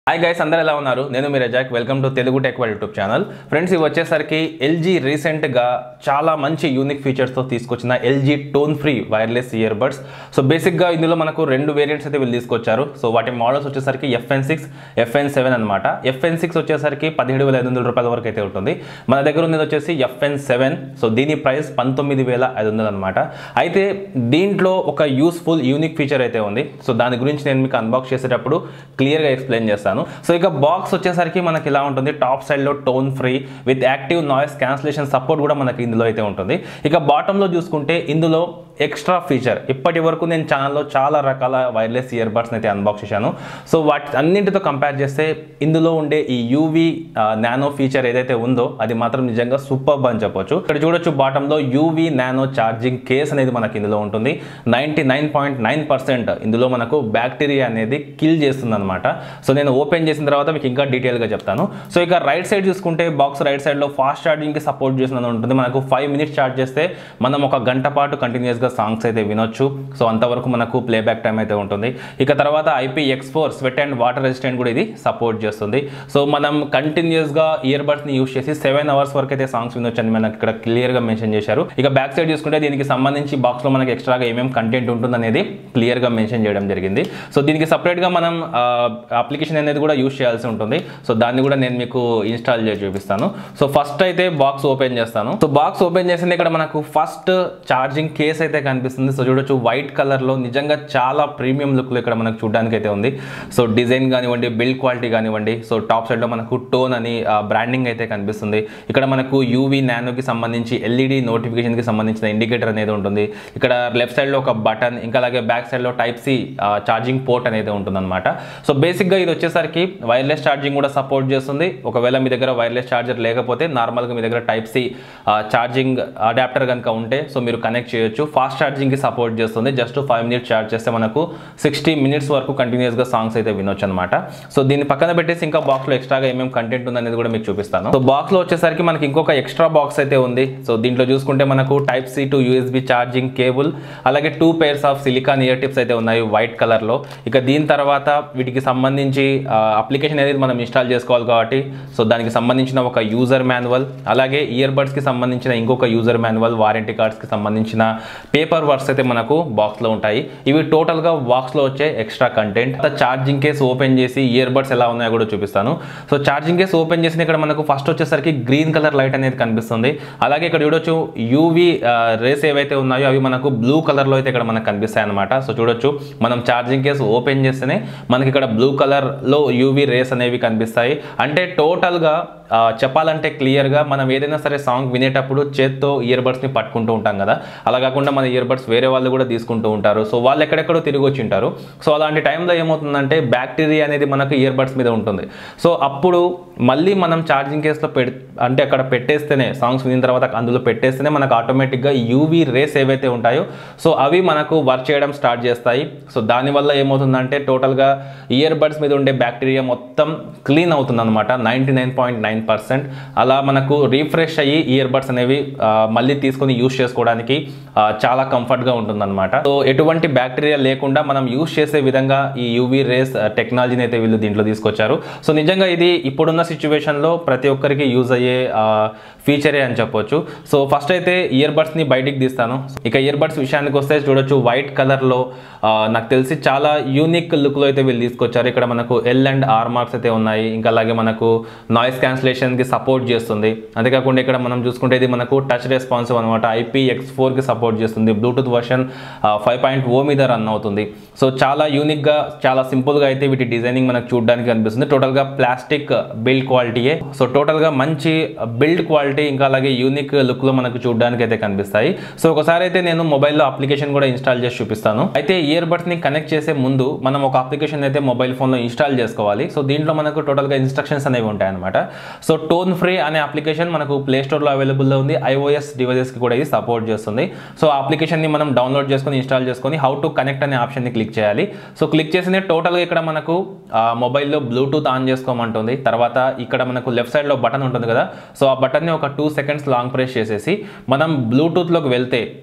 hi guys అందరు ఎలా ఉన్నారు నేను మీ Razak welcome to Telugu tech world YouTube channel friends ఇవి వచ్చేసరికి ఎల్జీ రీసెంట్గా చాలా మంచి యూనిక్ ఫీచర్స్తో తీసుకొచ్చిన LG tone free wireless earbuds so బేసిక్గా ఇందులో మనకు రెండు వేరియంట్స్ అయితే వీళ్ళు తీసుకొచ్చారు సో వాటి మోడల్స్ వచ్చేసరికి ఎఫ్ఎన్ సిక్స్ ఎఫ్ఎన్ సెవెన్ అనమాట ఎఫ్ఎన్ సిక్స్ వచ్చేసరికి పదిహేడు వేల ఐదు వందల రూపాయల వరకు అయితే ఉంటుంది మన దగ్గర ఉన్నది వచ్చేసి ఎఫ్ఎన్ సెవెన్ సో దీని ప్రైస్ పంతొమ్మిది వేల ఐదు వందలు అనమాట అయితే దీంట్లో ఒక యూస్ఫుల్ యూనిక్ ఫీచర్ అయితే ఉంది సో దాని గురించి నేను మీకు అన్బాక్స్ చేసేటప్పుడు క్లియర్గా ఎక్స్ప్లెయిన్ చేస్తాను సో ఇక బాక్స్ వచ్చేసరికి మనకి ఇలా ఉంటుంది టాప్ సైడ్లో tone free with active noise cancellation support కూడా మనకి ఇందులో అయితే ఉంటుంది ఇక బాటంలో చూసుకుంటే ఇందులో ఎక్స్ట్రా ఫీచర్ ఇప్పటి వరకు నేను ఛానల్లో చాలా రకాల వైర్లెస్ ఇయర్ బడ్స్ని అయితే అన్బాక్స్ చేశాను సో వాటి అన్నింటితో కంపేర్ చేస్తే ఇందులో ఉండే ఈ యూవీ నానో ఫీచర్ ఏదైతే ఉందో అది మాత్రం నిజంగా సూపర్ అని చెప్పొచ్చు ఇక్కడ చూడొచ్చు బాటంలో యూవీ నానో ఛార్జింగ్ కేస్ అనేది మనకి ఇందులో ఉంటుంది ninety nine point nine percent ఇందులో మనకు బ్యాక్టీరియా అనేది కిల్ చేస్తుంది అనమాట సో నేను ఓపెన్ చేసిన తర్వాత మీకు ఇంకా డీటెయిల్గా చెప్తాను సో ఇక రైట్ సైడ్ చూసుకుంటే బాక్స్ రైట్ సైడ్లో ఫాస్ట్ ఛార్జింగ్కి సపోర్ట్ చేసిన ఉంటుంది మనకు ఫైవ్ మినిట్స్ ఛార్జ్ చేస్తే మనం ఒక గంట పాటు కంటిన్యూస్గా సాంగ్స్ అయితే వినొచ్చు సో అంతవరకు మనకు ప్లేబ్యాక్ టైం అయితే ఉంటుంది ఇక తర్వాత IP X four sweat and water resistant కూడా ఇది సపోర్ట్ చేస్తుంది సో మనం కంటిన్యూస్గా ఇయర్ బడ్స్ని యూస్ చేసి సెవెన్ అవర్స్ వరకు అయితే సాంగ్స్ వినొచ్చు అని మనకి ఇక్కడ క్లియర్గా మెన్షన్ చేశారు ఇక బ్యాక్ సైడ్ చూసుకుంటే దీనికి సంబంధించి బాక్స్లో మనకి ఎక్స్ట్రాగా ఏమేమి కంటెంట్ ఉంటుంది అనేది క్లియర్గా మెన్షన్ చేయడం జరిగింది సో దీనికి సపరేట్గా మనం అప్లికేషన్ అనేది కూడా యూస్ చేయాల్సి ఉంటుంది సో దాన్ని కూడా నేను మీకు ఇన్స్టాల్ చేసి చూపిస్తాను సో ఫస్ట్ అయితే బాక్స్ ఓపెన్ చేస్తాను సో బాక్స్ ఓపెన్ చేసింది ఇక్కడ మనకు ఫస్ట్ ఛార్జింగ్ కేస్ అయితే కనిపిస్తుంది సో చూడొచ్చు వైట్ కలర్లో నిజంగా చాలా ప్రీమియం లుక్లో ఇక్కడ మనకు చూడడానికి అయితే ఉంది సో డిజైన్ కానివ్వండి బిల్డ్ క్వాలిటీ కానివ్వండి సో టాప్ సైడ్లో మనకు టోన్ అని బ్రాండింగ్ అయితే కనిపిస్తుంది ఇక్కడ మనకు యూవీ నానోకి సంబంధించి ఎల్ఈడి నోటిఫికేషన్కి సంబంధించిన ఇండికేటర్ అనేది ఉంటుంది ఇక్కడ లెఫ్ట్ సైడ్లో ఒక బటన్ ఇంకా అలాగే బ్యాక్ సైడ్లో టైప్ సి ఛార్జింగ్ పోర్ట్ అనేది ఉంటుందన్నమాట సో బేసిక్గా ఇది వచ్చేసరికి వైర్లెస్ ఛార్జింగ్ కూడా సపోర్ట్ చేస్తుంది ఒకవేళ మీ దగ్గర వైర్లెస్ ఛార్జర్ లేకపోతే నార్మల్గా మీ దగ్గర టైప్ సి ఛార్జింగ్ అడాప్టర్ కనుక ఉంటే సో మీరు కనెక్ట్ చేయొచ్చు ఫాస్ట్ ఛార్జింగ్కి సపోర్ట్ చేస్తుంది జస్ట్ ఫైవ్ మినిట్స్ ఛార్జ్ చేస్తే మనకు సిక్స్టీ మినిట్స్ వరకు కంటిన్యూస్గా సాంగ్స్ అయితే వినొచ్చు అనమాట సో దీన్ని పక్కన పెట్టేసి ఇంకా బాక్స్లో ఎక్స్ట్రాగా ఏమేమి కంటెంట్ ఉందనేది కూడా మీకు చూపిస్తాను సో బాక్స్లో వచ్చేసరికి మనకి ఇంకొక ఎక్స్ట్రా బాక్స్ అయితే ఉంది సో దీంట్లో చూసుకుంటే మనకు type C to USB charging cable అలాగే two pairs of silicone ear tips అయితే ఉన్నాయి వైట్ కలర్లో ఇక దీని తర్వాత వీటికి సంబంధించి అప్లికేషన్ అనేది మనం ఇన్స్టాల్ చేసుకోవాలి కాబట్టి సో దానికి సంబంధించిన ఒక యూజర్ మాన్యువల్ అలాగే ఇయర్ బడ్స్కి సంబంధించిన ఇంకొక యూజర్ మాన్యువల్ వారంటీ కార్డ్స్కి సంబంధించిన పేపర్ వర్క్స్ అయితే మనకు బాక్స్లో ఉంటాయి ఇవి టోటల్గా బాక్స్లో వచ్చే extra content charging case open చేసి ఇయర్ బడ్స్ ఎలా ఉన్నాయో కూడా చూపిస్తాను సో ఛార్జింగ్ కేస్ ఓపెన్ చేసిన ఇక్కడ మనకు ఫస్ట్ వచ్చేసరికి గ్రీన్ కలర్ లైట్ అనేది కనిపిస్తుంది అలాగే ఇక్కడ చూడొచ్చు యూవీ రేస్ ఏవైతే ఉన్నాయో అవి మనకు బ్లూ కలర్లో అయితే ఇక్కడ మనకు కనిపిస్తాయి అనమాట సో చూడొచ్చు మనం ఛార్జింగ్ కేస్ ఓపెన్ చేస్తేనే మనకి ఇక్కడ బ్లూ కలర్లో యూవీ రేస్ అనేవి కనిపిస్తాయి అంటే టోటల్గా చెప్పాలంటే క్లియర్గా మనం ఏదైనా సరే సాంగ్ వినేటప్పుడు చేత్తో ఇయర్ బడ్స్ని పట్టుకుంటూ ఉంటాం కదా అలా కాకుండా మన ఇయర్ బడ్స్ వేరే వాళ్ళు కూడా తీసుకుంటూ ఉంటారు సో వాళ్ళు ఎక్కడెక్కడో తిరిగి వచ్చి ఉంటారు సో అలాంటి టైంలో ఏమవుతుందంటే బ్యాక్టీరియా అనేది మనకు ఇయర్ బడ్స్ మీద ఉంటుంది సో అప్పుడు మళ్ళీ మనం ఛార్జింగ్ కేసులో పెట్ అంటే అక్కడ పెట్టేస్తేనే సాంగ్స్ వినిన తర్వాత అందులో పెట్టేస్తేనే మనకు ఆటోమేటిక్గా యూవీ రేస్ ఏవైతే ఉంటాయో సో అవి మనకు వర్క్ చేయడం స్టార్ట్ చేస్తాయి సో దానివల్ల ఏమవుతుందంటే టోటల్గా ఇయర్ బడ్స్ మీద ఉండే బ్యాక్టీరియా మొత్తం క్లీన్ అవుతుంది అనమాట ninety nine point nine percent అలా మనకు రీఫ్రెష్ అయ్యి ఇయర్ బడ్స్ అనేవి మళ్ళీ తీసుకొని యూస్ చేసుకోవడానికి చాలా కంఫర్ట్గా ఉంటుందన్నమాట సో ఎటువంటి బ్యాక్టీరియా లేకుండా మనం యూస్ చేసే విధంగా ఈ యూవీ రేస్ టెక్నాలజీని అయితే వీళ్ళు దీంట్లో తీసుకొచ్చారు సో నిజంగా ఇది ఇప్పుడున్న సిచ్యువేషన్లో ప్రతి ఒక్కరికి యూజ్ అయ్యే ఫీచరే అని చెప్పొచ్చు సో ఫస్ట్ అయితే ఇయర్ బడ్స్ని బయటికి తీస్తాను ఇక ఇయర్ బడ్స్ విషయానికి వస్తే చూడొచ్చు వైట్ కలర్లో నాకు తెలిసి చాలా యూనిక్ లుక్లో అయితే వీళ్ళు తీసుకొచ్చారు ఇక్కడ మనకు ఎల్ అండ్ ఆర్ మార్క్స్ అయితే ఉన్నాయి ఇంకా అలాగే మనకు నాయిస్ క్యాన్సిలేషన్కి సపోర్ట్ చేస్తుంది అంతేకాకుండా ఇక్కడ మనం చూసుకుంటే ఇది మనకు టచ్ రెస్పాన్సివ్ అనమాట ఐపీ ఎక్స్ ఫోర్కి సపోర్ట్ చేస్తుంది Bluetooth version five point O మీద రన్ అవుతుంది సో చాలా యూనిక్గా చాలా సింపుల్గా అయితే వీటి డిజైనింగ్ మనకు చూడడానికి కనిపిస్తుంది టోటల్గా ప్లాస్టిక్ బిల్డ్ క్వాలిటీయే సో టోటల్గా మంచి బిల్డ్ క్వాలిటీ ఇంకా అలాగే యూనిక్ లుక్లో మనకు చూడడానికి అయితే కనిపిస్తాయి సో ఒకసారి అయితే నేను మొబైల్లో అప్లికేషన్ కూడా ఇన్స్టాల్ చేసి చూపిస్తాను అయితే ఇయర్ బడ్స్ని కనెక్ట్ చేసే ముందు మనం ఒక అప్లికేషన్ అయితే మొబైల్ ఫోన్లో ఇన్స్టాల్ చేసుకోవాలి సో దీంట్లో మనకు టోటల్గా ఇన్స్ట్రక్షన్స్ అనేవి ఉంటాయన్నమాట సో టోన్ ఫ్రీ అనే అప్లికేషన్ మనకు ప్లే స్టోర్లో అవైలబుల్లో ఉంది ఐఓఎస్ డివైజెస్కి కూడా ఇది సపోర్ట్ చేస్తుంది సో ఆ అప్లికేషన్ని మనం డౌన్లోడ్ చేసుకొని ఇన్స్టాల్ చేసుకొని హౌ టు కనెక్ట్ అనే ఆప్షన్ని క్లిక్ చేయాలి సో క్లిక్ చేసింది టోటల్గా ఇక్కడ మనకు మొబైల్లో బ్లూటూత్ ఆన్ చేసుకోమంటుంది తర్వాత ఇక్కడ మనకు లెఫ్ట్ సైడ్లో బటన్ ఉంటుంది కదా సో ఆ బటన్ని ఒక టూ సెకండ్స్ లాంగ్ ప్రెస్ చేసేసి మనం బ్లూటూత్లోకి వెళ్తే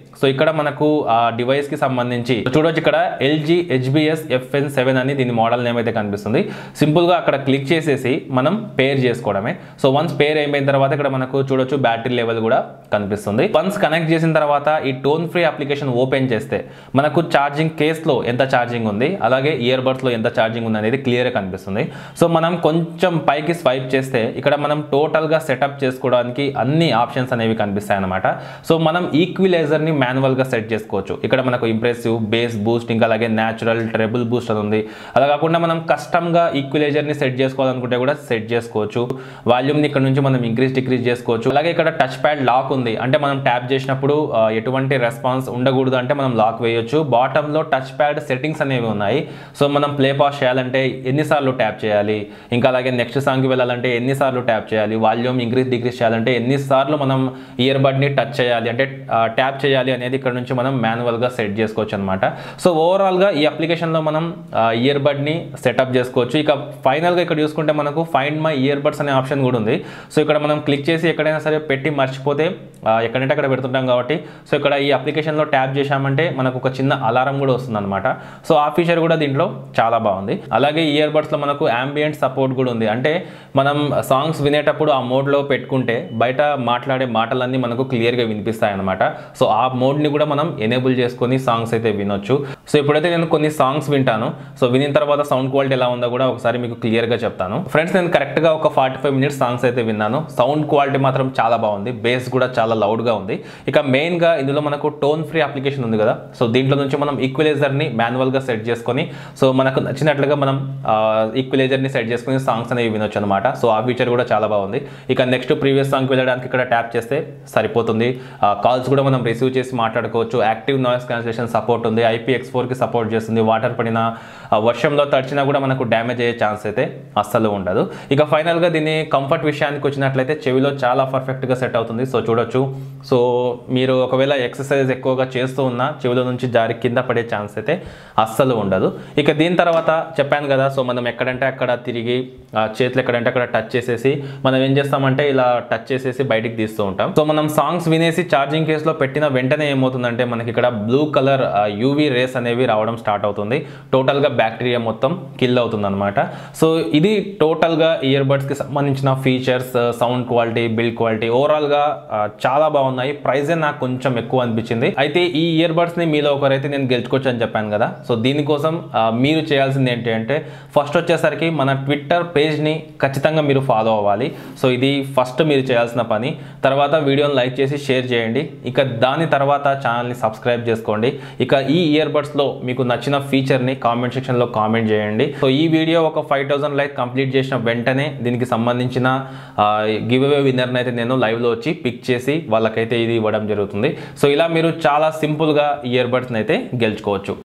సో ఇక్కడ మనకు ఆ డివైస్ కి సంబంధించి చూడొచ్చు ఇక్కడ ఎల్జీ హెచ్బిఎస్ ఎఫ్ఎన్ సెవెన్ అని దీని మోడల్ నేమ్ అయితే కనిపిస్తుంది సింపుల్ గా అక్కడ క్లిక్ చేసేసి మనం పేర్ చేసుకోవడమే సో వన్స్ పేర్ అయిపోయిన తర్వాత ఇక్కడ మనకు చూడొచ్చు బ్యాటరీ లెవెల్ కూడా కనిపిస్తుంది వన్స్ కనెక్ట్ చేసిన తర్వాత ఈ టోన్ ఫ్రీ అప్లికేషన్ ఓపెన్ చేస్తే మనకు ఛార్జింగ్ కేస్ లో ఎంత ఛార్జింగ్ ఉంది అలాగే ఇయర్ బడ్స్ లో ఎంత ఛార్జింగ్ ఉంది అనేది క్లియర్ గా కనిపిస్తుంది సో మనం కొంచెం పైకి స్వైప్ చేస్తే ఇక్కడ మనం టోటల్ గా సెటప్ చేసుకోవడానికి అన్ని ఆప్షన్స్ అనేవి కనిపిస్తాయి అనమాట సో మనం ఈక్విలైజర్ ని మాన్యువల్ గా సెట్ చేసుకోవచ్చు ఇక్కడ మనకు ఇంప్రెసివ్ బేస్ బూస్ట్ ఇంకా అలాగే న్యాచురల్ ట్రెబుల్ బూస్ట్ అని ఉంది అలా కాకుండా మనం కస్టమ్ గా ఈక్విలైజర్ ని సెట్ చేసుకోవాలనుకుంటే కూడా సెట్ చేసుకోవచ్చు వాల్యూమ్ ని ఇక్కడ నుంచి మనం ఇంక్రీజ్ డిక్రీజ్ చేసుకోవచ్చు అలాగే ఇక్కడ టచ్ ప్యాడ్ లాక్ ఉంది అంటే మనం ట్యాప్ చేసినప్పుడు ఆ, ఎటువంటి రెస్పాన్స్ ఉండకూడదు అంటే మనం లాక్ వేయొచ్చు బాటమ్ లో టచ్ ప్యాడ్ సెట్టింగ్స్ అనేవి ఉన్నాయి సో మనం ప్లే పాస్ చేయాలంటే ఎన్నిసార్లు ట్యాప్ చేయాలి ఇంకా అలాగే నెక్స్ట్ సాంగ్కి వెళ్ళాలంటే ఎన్నిసార్లు ట్యాప్ చేయాలి వాల్యూమ్ ఇంక్రీజ్ డిక్రీజ్ చేయాలంటే ఎన్నిసార్లు మనం ఇయర్ బడ్ని టచ్ చేయాలి అంటే ట్యాప్ చేయాలి అనేది ఇక్కడ నుంచి మనం మాన్యువల్గా సెట్ చేసుకోవచ్చు అనమాట సో ఓవరాల్గా ఈ అప్లికేషన్లో మనం ఇయర్ బడ్ని సెటప్ చేసుకోవచ్చు ఇక ఫైనల్గా ఇక్కడ చూసుకుంటే మనకు ఫైండ్ మై ఇయర్ బడ్స్ అనే ఆప్షన్ కూడా ఉంది సో ఇక్కడ మనం క్లిక్ చేసి ఎక్కడైనా సరే పెట్టి మర్చిపోతే ఆ, ఎక్కడంటే అక్కడ పెడుతుంటాం కాబట్టి సో ఇక్కడ ఈ అప్లికేషన్లో ట్యాప్ చేశామంటే మనకు ఒక చిన్న అలారం కూడా వస్తుంది అనమాట సో ఆ ఫీచర్ కూడా దీంట్లో చాలా బాగుంది అలాగే ఇయర్ బడ్స్లో మనకు ambient సపోర్ట్ కూడా ఉంది అంటే మనం సాంగ్స్ వినేటప్పుడు ఆ మోడ్లో పెట్టుకుంటే బయట మాట్లాడే మాటలన్నీ మనకు క్లియర్గా వినిపిస్తాయి అనమాట సో ఆ మోడ్ని కూడా మనం ఎనేబుల్ చేసుకొని సాంగ్స్ అయితే వినొచ్చు సో ఇప్పుడైతే నేను కొన్ని సాంగ్స్ వింటాను సో వినిన తర్వాత సౌండ్ క్వాలిటీ ఎలా ఉందో కూడా ఒకసారి మీకు క్లియర్గా చెప్తాను ఫ్రెండ్స్ నేను కరెక్ట్గా ఒక ఫార్టీ ఫైవ్ మినిట్స్ సాంగ్స్ అయితే విన్నాను సౌండ్ క్వాలిటీ మాత్రం చాలా బాగుంది బేస్ కూడా చాలా లౌడ్గా ఉంది ఇక మెయిన్గా ఇందులో మనకు టోన్ ఫ్రీ అప్లికేషన్ ఉంది కదా సో దీంట్లో నుంచి మనం ఈక్వలైజర్ని మాన్యువల్గా సెట్ చేసుకొని సో మనకు నచ్చినట్లుగా మనం ఈక్వలైజర్ని సెట్ చేసుకొని సాంగ్స్ అనేవి వినొచ్చు అనమాట సో ఆ ఫీచర్ కూడా చాలా బాగుంది ఇక నెక్స్ట్ ప్రీవియస్ సాంగ్కి వెళ్ళడానికి ఇక్కడ ట్యాప్ చేస్తే సరిపోతుంది కాల్స్ కూడా మనం రిసీవ్ చేసి మాట్లాడుకోవచ్చు యాక్టివ్ నాయిస్ క్యాన్సిలేషన్ సపోర్ట్ ఉంది ఐపీఎక్స్ ఫోర్కి సపోర్ట్ చేస్తుంది వాటర్ పడిన ఆ, వర్షంలో తడిచినా కూడా మనకు డ్యామేజ్ అయ్యే ఛాన్స్ అయితే అస్సలు ఉండదు ఇక ఫైనల్గా దీని కంఫర్ట్ విషయానికి వచ్చినట్లయితే చెవిలో చాలా పర్ఫెక్ట్గా సెట్ అవుతుంది సో చూడొచ్చు సో మీరు ఒకవేళ ఎక్సర్సైజ్ ఎక్కువగా చేస్తూ ఉన్నా చెవిలో నుంచి జారి కింద పడే ఛాన్స్ అయితే అస్సలు ఉండదు ఇక దీని తర్వాత చెప్పాను కదా సో మనం ఎక్కడంటే అక్కడ తిరిగి ఆ, చేతులు ఎక్కడంటే అక్కడ టచ్ చేసేసి మనం ఏం చేస్తామంటే ఇలా టచ్ చేసేసి బయటికి తీస్తూ ఉంటాం సో మనం సాంగ్స్ వినేసి ఛార్జింగ్ కేసులో పెట్టిన వెంటనే ఏమవుతుందంటే మనకి ఇక్కడ బ్లూ కలర్ యూవీ రేస్ అనేవి రావడం స్టార్ట్ అవుతుంది టోటల్గా బ్యాక్టీరియా మొత్తం కిల్ అవుతుంది అనమాట సో ఇది టోటల్గా ఇయర్ బడ్స్కి సంబంధించిన features sound quality build quality ఓవరాల్గా చాలా బాగున్నాయి ప్రైజే నాకు కొంచెం ఎక్కువ అనిపించింది అయితే ఈ ఇయర్ బడ్స్ని మీలో ఒకరైతే నేను గెలుచుకోవచ్చు అని చెప్పాను కదా సో దీనికోసం ఆ, మీరు చేయాల్సింది ఏంటి అంటే ఫస్ట్ వచ్చేసరికి మన ట్విట్టర్ పేజ్ని ఖచ్చితంగా మీరు ఫాలో అవ్వాలి సో ఇది ఫస్ట్ మీరు చేయాల్సిన పని తర్వాత వీడియోని లైక్ చేసి షేర్ చేయండి ఇక దాని తర్వాత ఛానల్ని సబ్స్క్రైబ్ చేసుకోండి ఇక ఈ ఇయర్ బడ్స్లో మీకు నచ్చిన ఫీచర్ని కామెంట్ సెక్షన్లో కామెంట్ చేయండి సో ఈ వీడియో ఒక ఫైవ్ థౌసండ్ లైక్ కంప్లీట్ చేసిన వెంటనే దీనికి సంబంధించిన గివ్ అవే విన్నర్ని అయితే నేను లైవ్లో వచ్చి పిక్ చేసి వాళ్ళకైతే ఇది ఇవ్వడం జరుగుతుంది సో ఇలా మీరు చాలా సింపుల్గా ఇయర్ బడ్స్ని అయితే గెలుచుకోవచ్చు